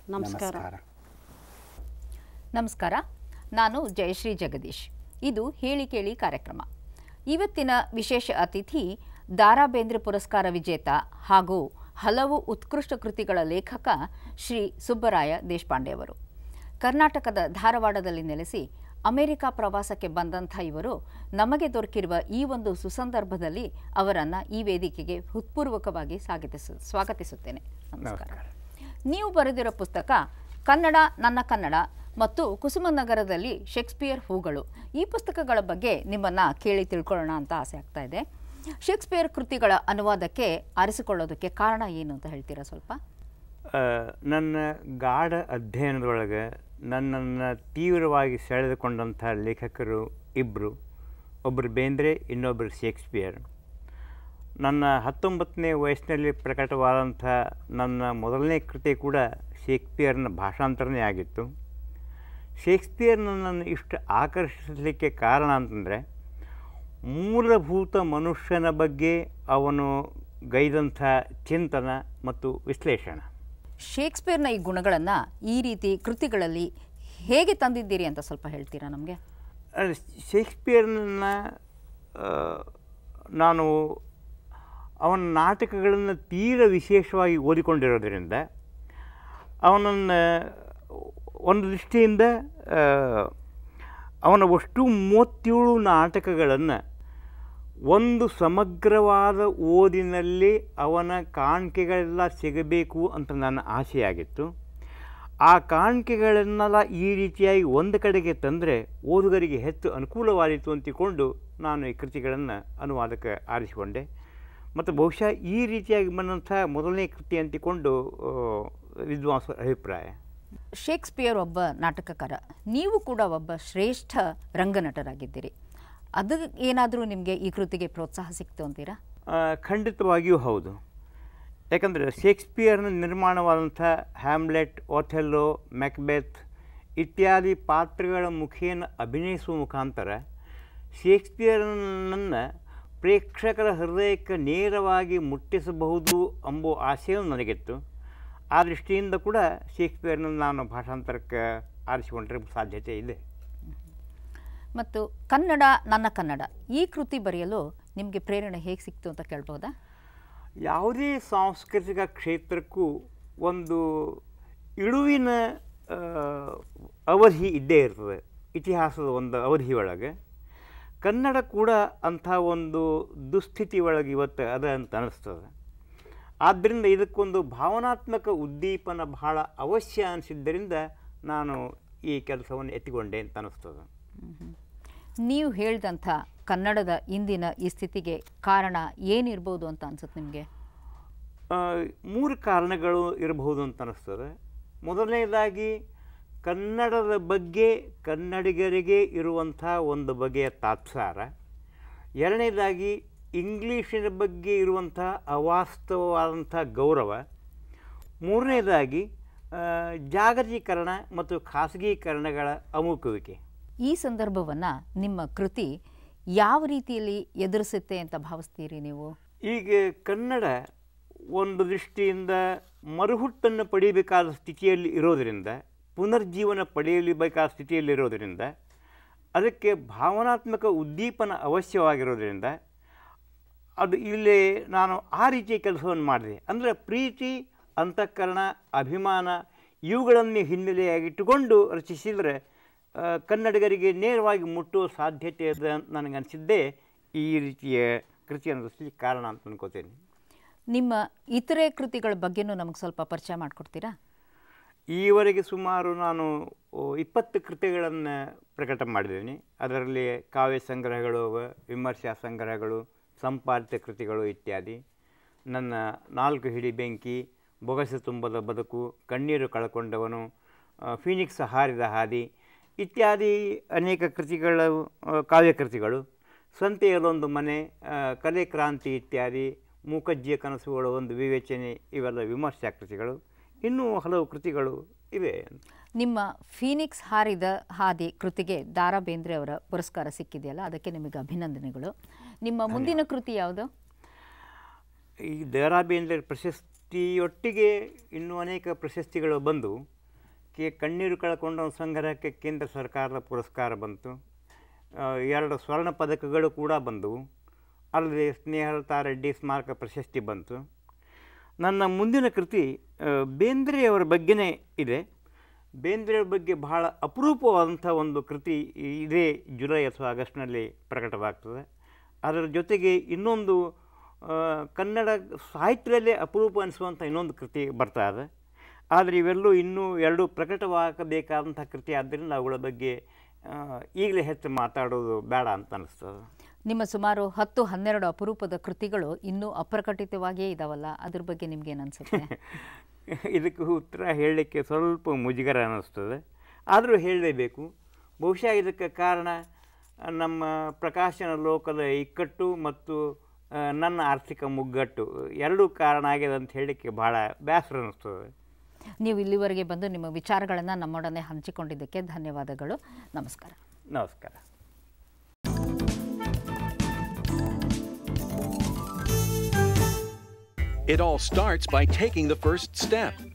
ನಮಸ್ಕಾರ ನಮಸ್ಕಾರ ನಾನು ಜಯಶ್ರೀ ಜಗದೀಶ್ ಇದು ಹೇಳಿ ಕೇಳಿ ಕಾರ್ಯಕ್ರಮ ಇವತ್ತಿನ ವಿಶೇಷ ಅತಿಥಿ ದಾರಾ ಬೇಂದ್ರೆ ಪುರಸ್ಕಾರ ವಿಜೇತ ಹಾಗೂ ಹಲವು ಉತ್ಕೃಷ್ಟ ಕೃತಿಗಳ ಲೇಖಕ ಶ್ರೀ ಸುಬ್ಬರಾಯ ದೇಶಪಾಂಡೆ ಅವರು ಕರ್ನಾಟಕದ ಧಾರವಾಡದಲ್ಲಿ ನೆಲೆಸಿ ಅಮೆರಿಕ ಪ್ರವಾಸಕ್ಕೆ ಬಂದಂಥ ಇವರು ನಮಗೆ ದೊರಕಿರುವ ಈ ಒಂದು ಸುಸಂದರ್ಭದಲ್ಲಿ ಅವರನ್ನು ಈ ವೇದಿಕೆಗೆ ಹೃತ್ಪೂರ್ವಕವಾಗಿ ಸ್ವಾಗತಿಸ ಸ್ವಾಗತಿಸುತ್ತೇನೆ ನಮಸ್ಕಾರ ನೀವು ಬರೆದಿರೋ ಪುಸ್ತಕ ಕನ್ನಡ ನನ್ನ ಕನ್ನಡ ಮತ್ತು ಕುಸುಮನಗರದಲ್ಲಿ ಶೇಕ್ಸ್ಪಿಯರ್ ಹೂಗಳು ಈ ಪುಸ್ತಕಗಳ ಬಗ್ಗೆ ನಿಮ್ಮನ್ನು ಕೇಳಿ ತಿಳ್ಕೊಳ್ಳೋಣ ಅಂತ ಆಸೆ ಆಗ್ತಾ ಇದೆ ಶೇಕ್ಸ್ಪಿಯರ್ ಕೃತಿಗಳ ಅನುವಾದಕ್ಕೆ ಆರಿಸಿಕೊಳ್ಳೋದಕ್ಕೆ ಕಾರಣ ಏನು ಅಂತ ಹೇಳ್ತೀರಾ ಸ್ವಲ್ಪ ಆ, ನನ್ನ ಗಾಢ ಅಧ್ಯಯನದೊಳಗೆ ನನ್ನನ್ನು ತೀವ್ರವಾಗಿ ಸೆಳೆದುಕೊಂಡಂಥ ಲೇಖಕರು ಇಬ್ಬರು ಒಬ್ಬರು ಬೇಂದ್ರೆ ಇನ್ನೊಬ್ಬರು ಶೇಕ್ಸ್ಪಿಯರ್ ನನ್ನ ಹತ್ತೊಂಬತ್ತನೇ ವಯಸ್ಸಿನಲ್ಲಿ ಪ್ರಕಟವಾದಂಥ ನನ್ನ ಮೊದಲನೇ ಕೃತಿ ಕೂಡ ಶೇಕ್ಸ್ಪಿಯರ್ನ ಭಾಷಾಂತರನೇ ಆಗಿತ್ತು ಶೇಕ್ಸ್ಪಿಯರ್ ನನ್ನನ್ನು ಇಷ್ಟು ಆಕರ್ಷಿಸಲಿಕ್ಕೆ ಕಾರಣ ಅಂತಂದರೆ ಮೂಲಭೂತ ಮನುಷ್ಯನ ಬಗ್ಗೆ ಅವನು ಗೈದಂಥ ಚಿಂತನ ಮತ್ತು ವಿಶ್ಲೇಷಣೆ ಶೇಕ್ಸ್ಪಿಯರ್ನ ಈ ಗುಣಗಳನ್ನು ಈ ರೀತಿ ಕೃತಿಗಳಲ್ಲಿ ಹೇಗೆ ತಂದಿದ್ದೀರಿ ಅಂತ ಸ್ವಲ್ಪ ಹೇಳ್ತೀರಾ ನಮಗೆ ಅಹ್, ಶೇಕ್ಸ್ಪಿಯರ್ನ ಆ, ನಾನು ಅವನ ನಾಟಕಗಳನ್ನು ತೀರ ವಿಶೇಷವಾಗಿ ಓದಿಕೊಂಡಿರೋದರಿಂದ ಅವನನ್ನು ಒಂದು ದೃಷ್ಟಿಯಿಂದ ಆ, ಅವನ ಅಷ್ಟು ಮೂವತ್ತೇಳು ನಾಟಕಗಳನ್ನು ಒಂದು ಸಮಗ್ರವಾದ ಓದಿನಲ್ಲಿ ಅವನ ಕಾಣಿಕೆಗಳೆಲ್ಲ ಸಿಗಬೇಕು ಅಂತ ನನ್ನ ಆಸೆಯಾಗಿತ್ತು ಆ ಕಾಣಿಕೆಗಳನ್ನೆಲ್ಲ ಈ ರೀತಿಯಾಗಿ ಒಂದು ಕಡೆಗೆ ತಂದರೆ ಓದುಗರಿಗೆ ಹೆಚ್ಚು ಅನುಕೂಲವಾದೀತು ಅಂತಿಕೊಂಡು ನಾನು ಈ ಕೃತಿಗಳನ್ನು ಅನುವಾದಕ್ಕೆ ಆರಿಸಿಕೊಂಡೆ ಮತ್ತು ಬಹುಶಃ ಈ ರೀತಿಯಾಗಿ ಬಂದಂಥ ಮೊದಲನೇ ಕೃತಿ ಅಂತಿಕೊಂಡು ಆ, ವಿದ್ವಾಂಸರ ಅಭಿಪ್ರಾಯ ಶೇಕ್ಸ್ಪಿಯರ್ ಒಬ್ಬ ನಾಟಕಕಾರ ನೀವು ಕೂಡ ಒಬ್ಬ ಶ್ರೇಷ್ಠ ರಂಗನಟರಾಗಿದ್ದೀರಿ ಅದು ಏನಾದರೂ ನಿಮಗೆ ಈ ಕೃತಿಗೆ ಪ್ರೋತ್ಸಾಹ ಸಿಕ್ತು ಅಂತೀರಾ ಆ, ಖಂಡಿತವಾಗಿಯೂ ಹೌದು ಯಾಕಂದರೆ ಶೇಕ್ಸ್ಪಿಯರ್ನ ನಿರ್ಮಾಣವಾದಂಥ ಹ್ಯಾಮ್ಲೆಟ್ ಓಥೆಲ್ಲೋ ಮ್ಯಾಕ್ಬೆತ್ ಇತ್ಯಾದಿ ಪಾತ್ರಗಳ ಮುಖೇನ ಅಭಿನಯಿಸುವ ಮುಖಾಂತರ ಶೇಕ್ಸ್ಪಿಯರ್ನನ್ನು ಪ್ರೇಕ್ಷಕರ ಹೃದಯಕ್ಕೆ ನೇರವಾಗಿ ಮುಟ್ಟಿಸಬಹುದು ಎಂಬ ಆಶೆಯೂ ನನಗಿತ್ತು ಆ ದೃಷ್ಟಿಯಿಂದ ಕೂಡ ಶೇಕ್ಸ್ಪಿಯರ್ನ ನಾನು ಭಾಷಾಂತರಕ್ಕೆ ಆರಿಸಿಕೊಂಡ್ರೆ ಸಾಧ್ಯತೆ ಇದೆ ಮತ್ತು ಕನ್ನಡ ನನ್ನ ಕನ್ನಡ ಈ ಕೃತಿ ಬರೆಯಲು ನಿಮಗೆ ಪ್ರೇರಣೆ ಹೇಗೆ ಸಿಕ್ತು ಅಂತ ಕೇಳ್ಬೋದಾ ಯಾವುದೇ ಸಾಂಸ್ಕೃತಿಕ ಕ್ಷೇತ್ರಕ್ಕೂ ಒಂದು ಇಳುವಿನ ಆ, ಅವಧಿ ಇದ್ದೇ ಇರ್ತದೆ ಇತಿಹಾಸದ ಒಂದು ಅವಧಿಯೊಳಗೆ ಕನ್ನಡ ಕೂಡ ಅಂಥ ಒಂದು ದುಸ್ಥಿತಿ ಒಳಗೆ ಇವತ್ತು ಅದ ಅಂತ ಅನ್ನಿಸ್ತದೆ ಆದ್ದರಿಂದ ಇದಕ್ಕೊಂದು ಭಾವನಾತ್ಮಕ ಉದ್ದೀಪನ ಬಹಳ ಅವಶ್ಯ ಅನಿಸಿದ್ದರಿಂದ ನಾನು ಈ ಕೆಲಸವನ್ನು ಎತ್ತಿಕೊಂಡೆ ಅಂತ ಅನ್ನಿಸ್ತದೆ ನೀವು ಹೇಳಿದಂಥ ಕನ್ನಡದ ಇಂದಿನ ಈ ಸ್ಥಿತಿಗೆ ಕಾರಣ ಏನಿರ್ಬೋದು ಅಂತ ಅನ್ಸುತ್ತೆ ನಿಮಗೆ ಆ, ಮೂರು ಕಾರಣಗಳು ಇರಬಹುದು ಅಂತ ಅನ್ನಿಸ್ತದೆ ಮೊದಲನೇದಾಗಿ ಕನ್ನಡದ ಬಗ್ಗೆ ಕನ್ನಡಿಗರಿಗೆ ಇರುವಂಥ ಒಂದು ಬಗೆಯ ತಾತ್ಸಾರ ಎರಡನೇದಾಗಿ ಇಂಗ್ಲೀಷಿನ ಬಗ್ಗೆ ಇರುವಂಥ ಅವಾಸ್ತವವಾದಂಥ ಗೌರವ ಮೂರನೇದಾಗಿ ಆ, ಜಾಗತೀಕರಣ ಮತ್ತು ಖಾಸಗೀಕರಣಗಳ ಅಮುಕುವಿಕೆ ಈ ಸಂದರ್ಭವನ್ನು ನಿಮ್ಮ ಕೃತಿ ಯಾವ ರೀತಿಯಲ್ಲಿ ಎದುರಿಸುತ್ತೆ ಅಂತ ಭಾವಿಸ್ತೀರಿ ನೀವು ಈಗ ಕನ್ನಡ ಒಂದು ದೃಷ್ಟಿಯಿಂದ ಮರುಹುಟ್ಟನ್ನು ಪಡೆಯಬೇಕಾದ ಸ್ಥಿತಿಯಲ್ಲಿ ಇರೋದರಿಂದ ಪುನರ್ಜೀವನ ಪಡೆಯಲೇಬೇಕಾದ ಸ್ಥಿತಿಯಲ್ಲಿ ಇರೋದರಿಂದ ಅದಕ್ಕೆ ಭಾವನಾತ್ಮಕ ಉದ್ದೀಪನ ಅವಶ್ಯವಾಗಿರೋದರಿಂದ ಅದು ಇಲ್ಲಿ ನಾನು ಆ ರೀತಿಯ ಕೆಲಸವನ್ನು ಮಾಡಿದೆ ಅಂದರೆ ಪ್ರೀತಿ ಅಂತಃಕರಣ ಅಭಿಮಾನ ಇವುಗಳನ್ನೇ ಹಿನ್ನೆಲೆಯಾಗಿಟ್ಟುಕೊಂಡು ರಚಿಸಿದರೆ ಆ, ಕನ್ನಡಿಗರಿಗೆ ನೇರವಾಗಿ ಮುಟ್ಟುವ ಸಾಧ್ಯತೆ ಇದೆ ಅಂತ ನನಗನ್ಸಿದ್ದೇ ಈ ರೀತಿಯ ಕೃತಿಯನ್ನು ರಚಿಸಲಿಕ್ಕೆ ಕಾರಣ ಅಂತ ಅನ್ಕೋತೇನೆ ನಿಮ್ಮ ಇತರೆ ಕೃತಿಗಳ ಬಗ್ಗೆನೂ ನಮಗೆ ಸ್ವಲ್ಪ ಪರಿಚಯ ಮಾಡಿಕೊಡ್ತೀರಾ ಈವರೆಗೆ ಸುಮಾರು ನಾನು ಓ, ಇಪ್ಪತ್ತು ಕೃತಿಗಳನ್ನು ಪ್ರಕಟ ಮಾಡಿದ್ದೀನಿ ಅದರಲ್ಲಿ ಕಾವ್ಯ ಸಂಗ್ರಹಗಳು ವಿಮರ್ಶಾ ಸಂಗ್ರಹಗಳು ಸಂಪಾದಿತ ಕೃತಿಗಳು ಇತ್ಯಾದಿ ನನ್ನ ನಾಲ್ಕು ಹಿಡಿ ಬೆಂಕಿ ಬೊಗಸೆ ತುಂಬದ ಬದುಕು ಕಣ್ಣೀರು ಕಳ್ಕೊಂಡವನು ಆ, ಫೀನಿಕ್ಸ್ ಹಾರಿದ ಹಾದಿ ಇತ್ಯಾದಿ ಅನೇಕ ಕೃತಿಗಳು ಆ, ಕಾವ್ಯ ಕೃತಿಗಳು ಸಂತೆಯಲ್ಲೊಂದು ಮನೆ ಆ, ಕಲೆ ಕ್ರಾಂತಿ ಇತ್ಯಾದಿ ಮೂಕಜ್ಜಿಯ ಕನಸುಗಳ ಒಂದು ವಿವೇಚನೆ ಇವೆಲ್ಲ ವಿಮರ್ಶಾ ಕೃತಿಗಳು ಇನ್ನೂ ಹಲವು ಕೃತಿಗಳು ಇವೆ ನಿಮ್ಮ ಫೀನಿಕ್ಸ್ ಹಾರಿದ ಹಾದಿ ಕೃತಿಗೆ ದಾರಾ ಬೇಂದ್ರೆ ಅವರ ಪುರಸ್ಕಾರ ಸಿಕ್ಕಿದೆಯಲ್ಲ ಅದಕ್ಕೆ ನಿಮಗೆ ಅಭಿನಂದನೆಗಳು ನಿಮ್ಮ ಮುಂದಿನ ಕೃತಿ ಯಾವುದು ಈ ದ ರಾ ಬೇಂದ್ರೆ ಪ್ರಶಸ್ತಿಯೊಟ್ಟಿಗೆ ಇನ್ನೂ ಅನೇಕ ಪ್ರಶಸ್ತಿಗಳು ಬಂದು ಕೆ ಕಣ್ಣೀರು ಕಳ್ಕೊಂಡ ಒಂದು ಸಂಗ್ರಹಕ್ಕೆ ಕೇಂದ್ರ ಸರ್ಕಾರದ ಪುರಸ್ಕಾರ ಬಂತು ಆ, ಎರಡು ಸ್ವರ್ಣ ಪದಕಗಳು ಕೂಡ ಬಂದವು ಅಲ್ಲದೆ ಸ್ನೇಹಲತಾ ರೆಡ್ಡಿ ಸ್ಮಾರಕ ಪ್ರಶಸ್ತಿ ಬಂತು ನನ್ನ ಮುಂದಿನ ಕೃತಿ ಆ, ಬೇಂದ್ರೆಯವರ ಬಗ್ಗೆನೇ ಇದೆ ಬೇಂದ್ರೆಯವರ ಬಗ್ಗೆ ಬಹಳ ಅಪರೂಪವಾದಂಥ ಒಂದು ಕೃತಿ ಇದೇ ಜುಲೈ ಅಥವಾ ಆಗಸ್ಟ್ನಲ್ಲಿ ಪ್ರಕಟವಾಗ್ತದೆ ಅದರ ಜೊತೆಗೆ ಇನ್ನೊಂದು ಆ, ಕನ್ನಡ ಸಾಹಿತ್ಯದಲ್ಲೇ ಅಪರೂಪ ಅನಿಸುವಂಥ ಇನ್ನೊಂದು ಕೃತಿ ಬರ್ತಾ ಇದೆ ಆದರೆ ಇವೆಲ್ಲೂ ಇನ್ನೂ ಎರಡು ಪ್ರಕಟವಾಗಬೇಕಾದಂಥ ಕೃತಿ ಆದ್ದರಿಂದ ಅವುಗಳ ಬಗ್ಗೆ ಆ, ಈಗಲೇ ಹೆಚ್ಚು ಮಾತಾಡೋದು ಬೇಡ ಅಂತ ಅನಿಸ್ತದೆ ನಿಮ್ಮ ಸುಮಾರು ಹತ್ತು ಹನ್ನೆರಡು ಅಪರೂಪದ ಕೃತಿಗಳು ಇನ್ನೂ ಅಪ್ರಕಟಿತವಾಗಿಯೇ ಇದಾವಲ್ಲ ಅದ್ರ ಬಗ್ಗೆ ನಿಮ್ಗೇನು ಅನ್ಸುತ್ತೆ ಇದಕ್ಕೆ ಉತ್ತರ ಹೇಳಲಿಕ್ಕೆ ಸ್ವಲ್ಪ ಮುಜುಗರ ಅನ್ನಿಸ್ತದೆ ಆದರೂ ಹೇಳಲೇಬೇಕು ಬಹುಶಃ ಇದಕ್ಕೆ ಕಾರಣ ಆ, ನಮ್ಮ ಪ್ರಕಾಶನ ಲೋಕದ ಇಕ್ಕಟ್ಟು ಮತ್ತು ಆ, ನನ್ನ ಆರ್ಥಿಕ ಮುಗ್ಗಟ್ಟು ಎರಡೂ ಕಾರಣ ಆಗಿದೆ ಅಂತ ಹೇಳಲಿಕ್ಕೆ ಭಾಳ ಬೇಸರ ಅನ್ನಿಸ್ತದೆ ನೀವು ಇಲ್ಲಿವರೆಗೆ ಬಂದು ನಿಮ್ಮ ವಿಚಾರಗಳನ್ನು ನಮ್ಮೊಡನೆ ಹಂಚಿಕೊಂಡಿದ್ದಕ್ಕೆ ಧನ್ಯವಾದಗಳು ನಮಸ್ಕಾರ ನಮಸ್ಕಾರ It all starts by taking the first step.